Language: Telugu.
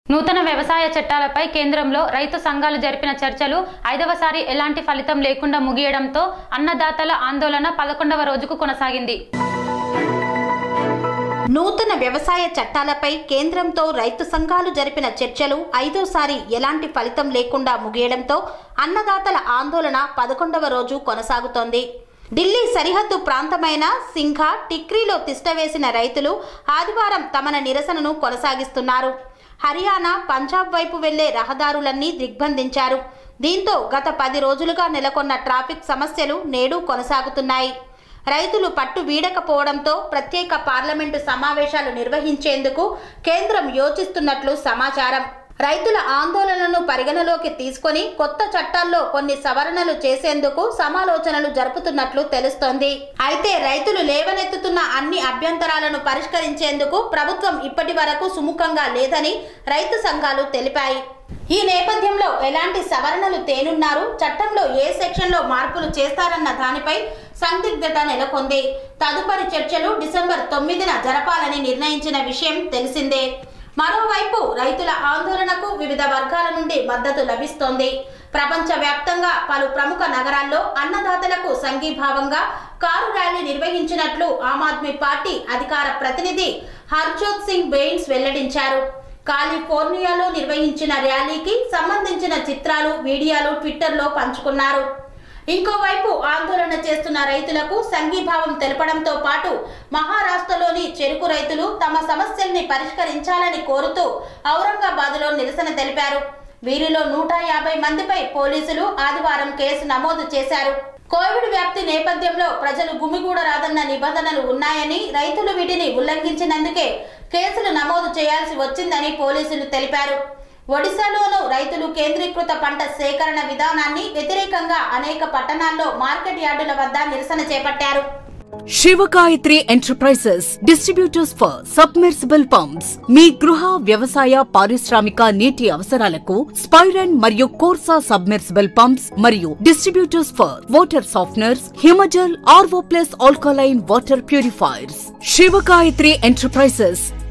నూతన వ్యవసాయ చట్టాలపై కేంద్రంలో రైతు సంఘాలు జరిపిన చర్చలు ఐదవసారి ఎలాంటి ఫలితం లేకుండా ముగియడంతో అన్నదాతల ఆందోళన పదకొండవ రోజుకు కొనసాగింది నూతన వ్యవసాయ చట్టాలపై కేంద్రంతో రైతు సంఘాలు జరిపిన చర్చలు ఐదోసారి ఎలాంటి ఫలితం లేకుండా ముగియడంతో అన్నదాతల ఆందోళన పదకొండవ రోజు కొనసాగుతోంది ఢిల్లీ సరిహద్దు ప్రాంతమైన సింఘా టిక్రీలో తిష్టవేసిన రైతులు ఆదివారం తమన నిరసనను కొనసాగిస్తున్నారు హర్యానా పంజాబ్ వైపు వెళ్లే రహదారులన్నీ దిగ్బంధించారు దీంతో గత పది రోజులుగా నెలకొన్న ట్రాఫిక్ సమస్యలు నేడు కొనసాగుతున్నాయి రైతులు పట్టు వీడకపోవడంతో ప్రత్యేక పార్లమెంటు సమావేశాలు నిర్వహించేందుకు కేంద్రం యోచిస్తున్నట్లు సమాచారం రైతుల ఆందోళనను పరిగణలోకి తీసుకొని కొత్త చట్టాల్లో కొన్ని సవరణలు చేసేందుకు సమాలోచనలు జరుపుతున్నట్లు తెలుస్తోంది అయితే రైతులు లేవనెత్తుతున్న అన్ని అభ్యంతరాలను పరిష్కరించేందుకు ప్రభుత్వం ఇప్పటి వరకు సుముఖంగా లేదని రైతు సంఘాలు తెలిపాయి ఈ నేపథ్యంలో ఎలాంటి సవరణలు తేనున్నారు చట్టంలో ఏ సెక్షన్లో మార్పులు చేస్తారన్న దానిపై సందిగ్ధత నెలకొంది తదుపరి చర్చలు డిసెంబర్ తొమ్మిదిన జరపాలని నిర్ణయించిన విషయం తెలిసిందే మరోవైపు రైతుల ఆందోళనకు వివిధ వర్గాల నుండి మద్దతు లభిస్తోంది ప్రపంచ వ్యాప్తంగా పలు ప్రముఖ నగరాల్లో అన్నదాతలకు సంఘీభావంగా కారు ర్యాలీ నిర్వహించినట్లు ఆమ్ ఆద్మీ పార్టీ అధికార ప్రతినిధి హర్జోత్ సింగ్ బెయిన్స్ వెల్లడించారు కాలిఫోర్నియాలో నిర్వహించిన ర్యాలీకి సంబంధించిన చిత్రాలు వీడియోలు ట్విట్టర్లో పంచుకున్నారు ఇంకోవైపు ఆందోళన చేస్తున్న రైతులకు సంఘీభావం తెలపడంతో పాటు మహారాష్ట్రలోని చెరుకు రైతులు తమ సమస్యల్ని పరిష్కరించాలని కోరుతూ ఔరంగాబాద్లో నిరసన తెలిపారు వీరిలో నూట యాభై మందిపై పోలీసులు ఆదివారం కేసు నమోదు చేశారు కోవిడ్ వ్యాప్తి నేపథ్యంలో ప్రజలు గుమిగూడరాదన్న నిబంధనలు ఉన్నాయని రైతులు వీటిని ఉల్లంఘించినందుకే కేసులు నమోదు చేయాల్సి వచ్చిందని పోలీసులు తెలిపారు ఒడిశాలోనూ రైతులు కేంద్రీకృత పంట సేకరణ విధానాన్ని వ్యతిరేకంగా అనేక పట్టణాల్లో మార్కెట్ యార్డుల వద్ద నిరసన చేపట్టారు Shivagayatri enterprises distributors for submersible pumps మీ గృహ వ్యవసాయ పారిశ్రామిక నీటి అవసరాలకు స్పైరన్ మరియు కోర్సా సబ్మెర్సిబుల్ పంప్స్ మరియు distributors for water softeners Himajal R O plus alkaline water purifiers Shivagayatri enterprises